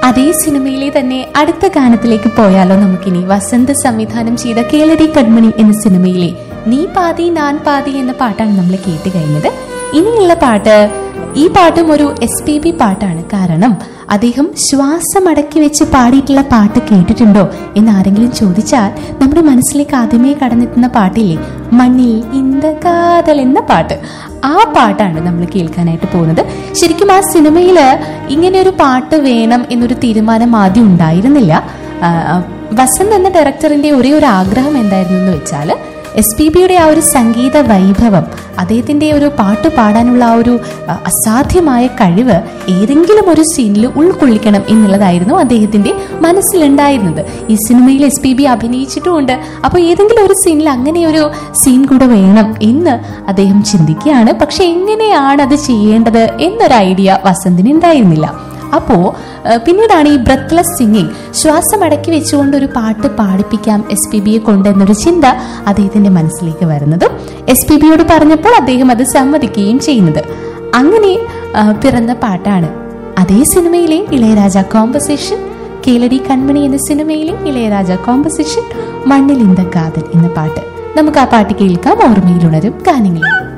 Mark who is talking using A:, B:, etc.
A: അതേ സിനിമയിലെ തന്നെ അടുത്ത ഗാനത്തിലേക്ക് പോയാലോ നമുക്കിനി വസന്ത് സംവിധാനം ചെയ്ത കേളടി കൺമണി എന്ന സിനിമയിലെ നീ പാതി ഞാൻ പാതി എന്ന പാട്ടാണ് നമ്മൾ കേട്ട് കഴിഞ്ഞത് ഇനിയുള്ള പാട്ട് ഈ പാട്ടും ഒരു എസ് പി ബി പാട്ടാണ് കാരണം അദ്ദേഹം ശ്വാസം അടക്കി വെച്ച് പാടിയിട്ടുള്ള പാട്ട് കേട്ടിട്ടുണ്ടോ എന്ന് ആരെങ്കിലും ചോദിച്ചാൽ നമ്മുടെ മനസ്സിലേക്ക് ആദ്യമേ കടന്നെത്തുന്ന പാട്ടില്ലേ മണ്ണിൽ ഇന്ത കാതൽ എന്ന പാട്ട് ആ പാട്ടാണ് നമ്മൾ കേൾക്കാനായിട്ട് പോകുന്നത് ശരിക്കും ആ സിനിമയിൽ ഇങ്ങനെ ഒരു പാട്ട് വേണം എന്നൊരു തീരുമാനം ആദ്യം ഉണ്ടായിരുന്നില്ല ആ, വസന്ത് എന്ന ഡയറക്ടറിന്റെ ഒരേ ഒരു ആഗ്രഹം എന്തായിരുന്നു എന്ന് വെച്ചാൽ എസ് പി ബിയുടെ ആ ഒരു സംഗീത വൈഭവം അദ്ദേഹത്തിന്റെ ഒരു പാട്ട് പാടാനുള്ള ആ ഒരു അ, അസാധ്യമായ കഴിവ് ഏതെങ്കിലും ഒരു സീനിൽ ഉൾക്കൊള്ളിക്കണം എന്നുള്ളതായിരുന്നു അദ്ദേഹത്തിന്റെ മനസ്സിലുണ്ടായിരുന്നത് ഈ സിനിമയിൽ എസ് പി ബി അഭിനയിച്ചിട്ടുമുണ്ട് അപ്പോൾ ഏതെങ്കിലും ഒരു സീനിൽ അങ്ങനെ ഒരു സീൻ കൂടെ വേണം എന്ന് അദ്ദേഹം ചിന്തിക്കുകയാണ് പക്ഷെ എങ്ങനെയാണ് അത് ചെയ്യേണ്ടത് എന്നൊരു ഐഡിയ വസന്തിന് ഉണ്ടായിരുന്നില്ല അപ്പോ ഏഹ്, പിന്നീടാണ് ഈ ബ്രത്ത്ലെസ് സിംഗിങ് ശ്വാസം അടക്കി വെച്ചുകൊണ്ട് ഒരു പാട്ട് പാടിപ്പിക്കാം എസ് പി ബിയെ കൊണ്ട് എന്നൊരു ചിന്ത അദ്ദേഹത്തിന്റെ മനസ്സിലേക്ക് വരുന്നതും എസ് പി ബിയോട് പറഞ്ഞപ്പോൾ അദ്ദേഹം അത് സമ്മതിക്കുകയും ചെയ്യുന്നത് അങ്ങനെ ആ, പിറന്ന പാട്ടാണ് അതേ സിനിമയിലെ ഇളയരാജ കോമ്പസിഷൻ കേളടി കൺമണി എന്ന സിനിമയിലെ ഇളയരാജ കോമ്പസിഷൻ മണ്ണിൽ ഇന്ത കാതൽ എന്ന പാട്ട് നമുക്ക് ആ പാട്ട് കേൾക്കാം ഓർമ്മയിലുണരും ഗാനങ്ങളിൽ